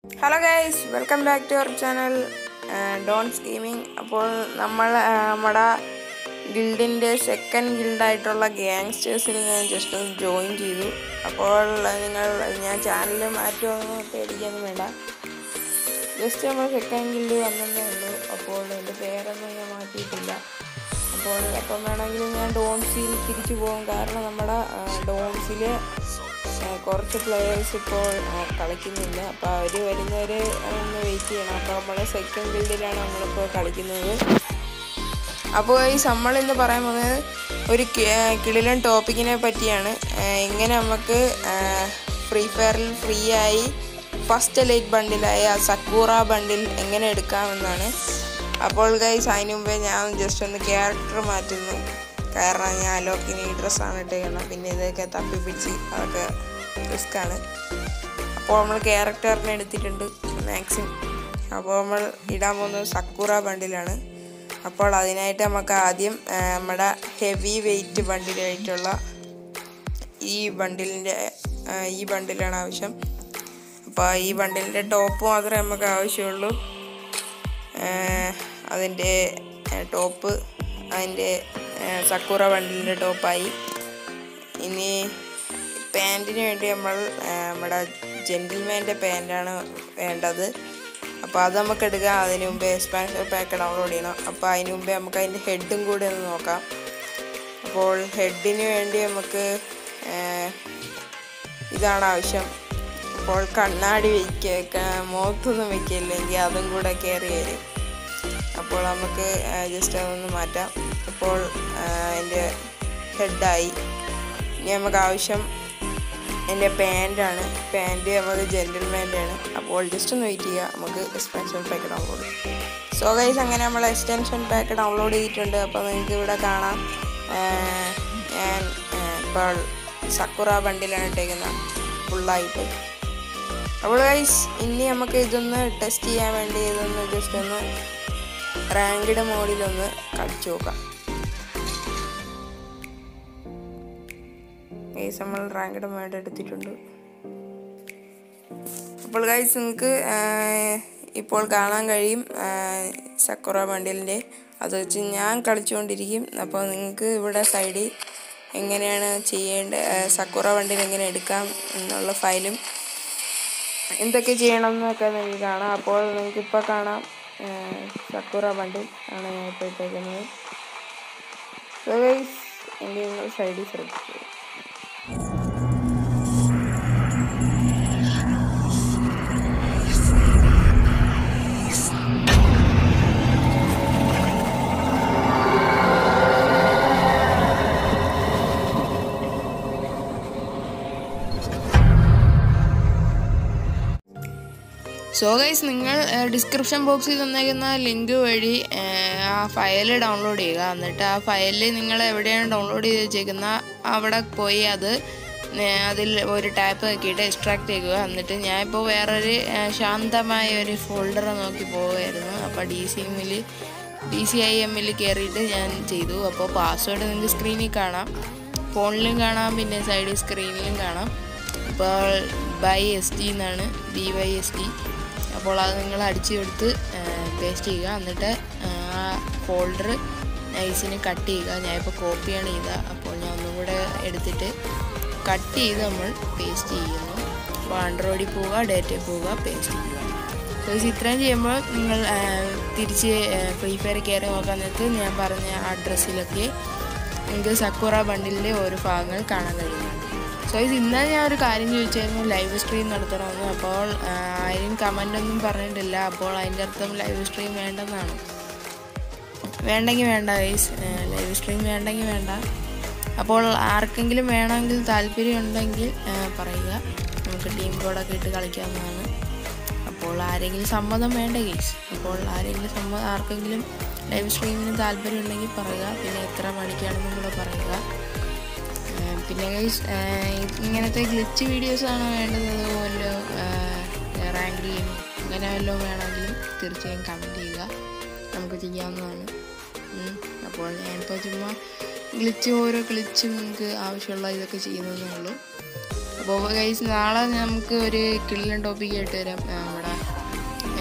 Hello guys welcome back to our channel Don's gaming അപ്പോൾ നമ്മൾ ആ, നമ്മുടെ ഗിൽഡിൻ്റെ സെക്കൻഡ് ഗിൽഡായിട്ടുള്ള ഗ്യാങ്സ്റ്റേഴ്സിൽ ഞാൻ ജസ്റ്റ് ഒന്ന് ജോയിൻ ചെയ്തു അപ്പോൾ നിങ്ങൾ ഞാൻ ചാനൽ മാറ്റുമെന്ന് പേടിക്കൊന്നും വേണ്ട ജസ്റ്റ് നമ്മൾ സെക്കൻഡ് ഗിൽഡ് വന്നതേ ഉള്ളൂ അപ്പോൾ എൻ്റെ പേരൊന്നും ഞാൻ മാറ്റിയിട്ടില്ല അപ്പോൾ എപ്പം വേണമെങ്കിലും ഞാൻ ഡോൺസിൽ തിരിച്ചു പോകും കാരണം നമ്മുടെ ഡോൺസിൽ കുറച്ച് പ്ലെയേഴ്സ് ഇപ്പോൾ ആ, കളിക്കുന്നില്ല അപ്പോൾ അവർ വരുന്നവരെ ഒന്ന് വെയിറ്റ് ചെയ്യണം അപ്പോൾ നമ്മൾ സെക്കൻഡ് ഗിൽഡിലാണ് നമ്മളിപ്പോൾ കളിക്കുന്നത് അപ്പോൾ ഈ നമ്മളിന്ന് പറയാൻ പോകുന്നത് ഒരു കി- കിടിലൻ ടോപ്പിക്കിനെ പറ്റിയാണ് ആ, എങ്ങനെ നമുക്ക് ഫ്രീ ഫയറിൽ ഫ്രീ ആയി ഫസ്റ്റ് ലൈറ്റ് ബണ്ടിലായ സക്കൂറ ബണ്ടിൽ എങ്ങനെ എടുക്കാമെന്നാണ് അപ്പോൾ ഗൈസ് അതിന് മുമ്പേ ഞാൻ ജസ്റ്റ് ഒന്ന് ക്യാരക്ടർ മാറ്റുന്നു കാരണം ഞാൻ ലോക്കിന് ഈ ഡ്രസ്സാണ് ഇട്ടേക്കുന്നത് പിന്നെ ഇതൊക്കെ തപ്പി പിടിച്ച് അതൊക്കെ റിസ്ക്കാണ് അപ്പോൾ നമ്മൾ ക്യാരക്ടറിനെ എടുത്തിട്ടുണ്ട് മാക്സിമം അപ്പോൾ നമ്മൾ ഇടാൻ പോകുന്നത് സക്കൂറ ബണ്ടിലാണ് അപ്പോൾ അതിനായിട്ട് നമുക്ക് ആദ്യം ആ, നമ്മുടെ ഹെവി വെയിറ്റ് ബണ്ടിലായിട്ടുള്ള ഈ ബണ്ടിലിൻ്റെ ഈ ബണ്ടിലാണ് ആവശ്യം അപ്പോൾ ഈ ബണ്ടിലിൻ്റെ ടോപ്പ് മാത്രമേ നമുക്ക് ആവശ്യമുള്ളൂ അതിൻ്റെ ടോപ്പ് അതിൻ്റെ സക്കൂറ ബണ്ടിലിൻ്റെ ടോപ്പായി ഇനി പാൻറ്റിന് വേണ്ടി നമ്മൾ ആ, നമ്മുടെ ജെൻറ്റിൽമാൻ്റെ പാൻറ്റാണ് വേണ്ടത് അപ്പോൾ അത് നമുക്ക് എടുക്കാം അതിന് മുമ്പേ എക്സ്പാൻഷൻ പാക്ക് ഡൗൺലോഡ് ചെയ്യണം അപ്പോൾ അതിന് മുമ്പേ നമുക്ക് അതിൻ്റെ ഹെഡും കൂടി ഒന്ന് നോക്കാം അപ്പോൾ ഹെഡിന് വേണ്ടി നമുക്ക് ആ, ഇതാണ് ആവശ്യം അപ്പോൾ കണ്ണാടി വയ്ക്കുക മുഖത്തൊന്നും വയ്ക്കില്ലെങ്കിൽ അതും കൂടെ കയറി വരും അപ്പോൾ നമുക്ക് ജസ്റ്റ് അതൊന്ന് മാറ്റാം ഇപ്പോൾ അതിൻ്റെ ഹെഡായി ഇനി നമുക്ക് ആവശ്യം എൻ്റെ പാൻറ്റാണ് പാൻറ്റ് നമുക്ക് ജെൻറ്റിൽമാൻ്റെ ആണ് അപ്പോൾ ജസ്റ്റ് ഒന്ന് വെയിറ്റ് ചെയ്യുക നമുക്ക് എക്സ്റ്റൻഷൻ പാക്ക് ഡൗൺലോഡ് ചെയ്യാം സോ ഗൈസ് അങ്ങനെ നമ്മൾ എക്സ്റ്റൻഷൻ പാക്ക് ഡൗൺലോഡ് ചെയ്തിട്ടുണ്ട് അപ്പോൾ നിങ്ങൾക്ക് ഇവിടെ കാണാം ആ, ഞാൻ ആ, ഇപ്പോൾ സക്കുറ ബണ്ടിലാണ് ഇട്ടേക്കുന്നത് ഫുള്ളായിട്ട് അപ്പോൾ ഗൈസ് ഇനി നമുക്ക് ഇതൊന്ന് ടെസ്റ്റ് ചെയ്യാൻ വേണ്ടി ഇതൊന്ന് ജസ്റ്റ് ഒന്ന് റാങ്കിഡ് മോഡിലൊന്ന് കളിച്ചു നോക്കാം ഗൈസ് നമ്മൾ റാങ്കിഡ് മോഡ് എടുത്തിട്ടുണ്ട് അപ്പോൾ ഗൈസ് നിങ്ങൾക്ക് ഇപ്പോൾ കാണാൻ കഴിയും സക്കുറ ബണ്ടിലിൻ്റെ അത് വെച്ച് ഞാൻ കളിച്ചുകൊണ്ടിരിക്കും അപ്പോൾ നിങ്ങൾക്ക് ഇവിടെ സൈഡിൽ എങ്ങനെയാണ് ചെയ്യേണ്ട സക്കുറ ബണ്ടിൽ എങ്ങനെ എടുക്കാം എന്നുള്ള ഫയലും എന്തൊക്കെ ചെയ്യണം എന്നൊക്കെ നിങ്ങൾക്ക് കാണാം അപ്പോൾ നിങ്ങൾക്ക് ഇപ്പോൾ കാണാം സക്കുറ ബണ്ടിൽ ആണ് ഞാൻ ഇപ്പോൾ ഇട്ടേക്കുന്നത് സോ ഗൈസ് എങ്കിൽ നിങ്ങൾ സൈഡിൽ ശ്രദ്ധിച്ചു സോ ഗൈസ് നിങ്ങൾ ഡിസ്ക്രിപ്ഷൻ ബോക്സിൽ തന്നേക്കുന്ന ലിങ്ക് വഴി ഏഹ്, ആ ഫയൽ ഡൗൺലോഡ് ചെയ്യുക എന്നിട്ട് ആ ഫയലിൽ നിങ്ങൾ എവിടെയാണ് ഡൗൺലോഡ് ചെയ്ത് വെച്ചേക്കുന്ന അവിടെ പോയി അത് നേ- അതിൽ ഒരു ടാപ്പ് നോക്കിയിട്ട് എക്സ്ട്രാക്ട് ചെയ്യുക എന്നിട്ട് ഞാനിപ്പോൾ വേറൊരു ഏഹ്, ശാന്തമായ ഒരു ഫോൾഡർ നോക്കി പോവുമായിരുന്നു അപ്പോൾ ഡി സി എമ്മിൽ ഡി സി ഐ എമ്മിൽ കയറിയിട്ട് ഞാൻ ചെയ്തു അപ്പോൾ പാസ്വേഡ് നിങ്ങൾക്ക് സ്ക്രീനിൽ കാണാം ഫോണിലും കാണാം പിന്നെ സൈഡ് സ്ക്രീനിലും കാണാം അപ്പോൾ ബൈ എസ് ടി എന്നാണ് ബി വൈ എസ് ടി അപ്പോൾ അത് നിങ്ങൾ അടിച്ചെടുത്ത് പേസ്റ്റ് ചെയ്യുക എന്നിട്ട് ആ ഫോൾഡർ നൈസിന് കട്ട് ചെയ്യുക ഞാനിപ്പോൾ കോപ്പിയാണ് ചെയ്തത് അപ്പോൾ ഞാൻ ഒന്നും കൂടെ എടുത്തിട്ട് കട്ട് ചെയ്ത് നമ്മൾ പേസ്റ്റ് ചെയ്യുന്നു അപ്പോൾ ആൻഡ്രോയിഡിൽ പോവുക ഡേറ്റയിൽ പോവുക പേസ്റ്റ് ചെയ്യുക സോ ഇത്രയും ചെയ്യുമ്പോൾ നിങ്ങൾ ആ, തിരിച്ച് ഫ്രീ ഫയർ കയറി നോക്കാൻ നേരത്ത് ഞാൻ പറഞ്ഞ അഡ്രസ്സിലൊക്കെ നിങ്ങൾക്ക് സക്കുറ ബണ്ടിലിൻ്റെ ഓരോ ഭാഗങ്ങൾ കാണാൻ കഴിയുന്നുണ്ട് സോ ഇത് ഇന്നലെ ഞാൻ ഒരു കാര്യം ചോദിച്ചായിരുന്നു ലൈവ് സ്ട്രീം നടത്തണമെന്ന് അപ്പോൾ ആ, ആരും കമൻ്റ് ഒന്നും പറഞ്ഞിട്ടില്ല അപ്പോൾ അതിൻ്റെ അർത്ഥം ലൈവ് സ്ട്രീം വേണ്ടെന്നാണ് വേണ്ടെങ്കിൽ വേണ്ട ഗൈസ് ലൈവ് സ്ട്രീം വേണ്ടെങ്കിൽ വേണ്ട അപ്പോൾ ആർക്കെങ്കിലും വേണമെങ്കിൽ താല്പര്യം ഉണ്ടെങ്കിൽ ആ, പറയുക നമുക്ക് ടീം കോഡൊക്കെ ഇട്ട് കളിക്കാവുന്നതാണ് അപ്പോൾ ആരെങ്കിലും സമ്മതം വേണ്ട ഗൈസ് അപ്പോൾ ആരെങ്കിലും സമ്മതം ആർക്കെങ്കിലും ലൈവ് സ്ട്രീമിന് താല്പര്യം ഉണ്ടെങ്കിൽ പറയുക പിന്നെ എത്ര മണിക്കാണെന്നും കൂടെ പറയുക ഏഹ് പിന്നെ ഗൈസ് ഇങ്ങനത്തെ ഗ്ലിച്ച് വീഡിയോസാണ് വേണ്ടത് അതുപോലെ റാങ്ക് ഗെയിം അങ്ങനെ വല്ലതും വേണമെങ്കിലും തീർച്ചയായും കമൻറ്റ് ചെയ്യുക നമുക്ക് ചെയ്യാവുന്നതാണ് ഉം. അപ്പോൾ ഞാനിപ്പോൾ ചുമ്മാ ഗ്ലിച്ച് ഓരോ ഗ്ലിച്ചും നിങ്ങൾക്ക് ആവശ്യമുള്ള ഇതൊക്കെ ചെയ്യുന്നതേ ഉള്ളൂ അപ്പോൾ ഗൈസ് നാളെ നമുക്ക് ഒരു കിള്ളൻ ടോപ്പിക് ആയിട്ട് വരാം ആ, നമ്മുടെ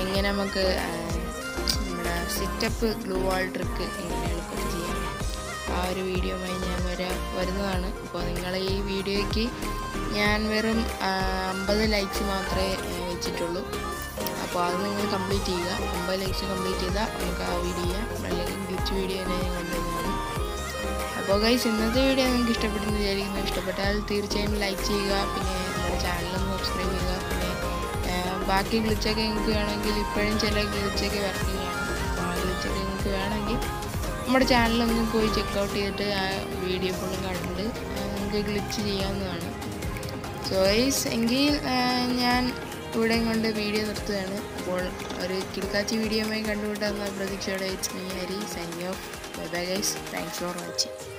ഇങ്ങനെ നമുക്ക് ആ, നമ്മുടെ സിറ്റപ്പ് ഗ്ലൂ വാൾ ട്രിക്ക് എങ്ങനെ എളുപ്പത്തിൽ ചെയ്യാം ആ ഒരു വീഡിയോയുമായി ഞാൻ വരാ വരുന്നതാണ് അപ്പോൾ നിങ്ങളെ ഈ വീഡിയോയ്ക്ക് ഞാൻ വെറും അമ്പത് ലൈക്സ് മാത്രമേ ആ, വെച്ചിട്ടുള്ളൂ അപ്പോൾ അത് നിങ്ങൾ കംപ്ലീറ്റ് ചെയ്യുക അമ്പത് ലൈക്സ് കംപ്ലീറ്റ് ചെയ്താൽ നമുക്ക് ആ വീഡിയോ ചെയ്യാം അല്ലെങ്കിൽ ഗ്ലിച്ച് വീഡിയോ തന്നെ ഞാൻ കൊണ്ടുവന്നതാണ് അപ്പോൾ ഗൈസ് ഇന്നത്തെ വീഡിയോ നിങ്ങൾക്ക് ഇഷ്ടപ്പെട്ടെന്ന് വിചാരിക്കുന്നു ഇഷ്ടപ്പെട്ടാൽ തീർച്ചയായും ലൈക്ക് ചെയ്യുക പിന്നെ നമ്മുടെ ചാനലൊന്ന് സബ്സ്ക്രൈബ് ചെയ്യുക പിന്നെ ആ, ബാക്കി ഗ്ലിച്ചൊക്കെ നിങ്ങൾക്ക് വേണമെങ്കിൽ ഇപ്പോഴും ചില ഗ്ലിച്ചൊക്കെ വർക്കിംഗ് ആണ് അപ്പോൾ ആ ഗ്ലിച്ചൊക്കെ നിങ്ങൾക്ക് വേണമെങ്കിൽ നമ്മുടെ ചാനലൊന്ന് പോയി ചെക്കൗട്ട് ചെയ്തിട്ട് ആ വീഡിയോ ഫുള്ളും കണ്ടിട്ട് ആ, നിങ്ങൾക്ക് ഗ്ലിച്ച് ചെയ്യാവുന്നതാണ് സോ ഗൈസ് എങ്കിൽ ആ, ഞാൻ ഇവിടെ കൊണ്ട് വീഡിയോ നിർത്തുകയാണ് അപ്പോൾ ഒരു കിടക്കാച്ചി വീഡിയോയുമായി കണ്ടുമുട്ടാവുന്ന പ്രതീക്ഷയോടെ it's me Hari signing off bye bye guys thanks for watching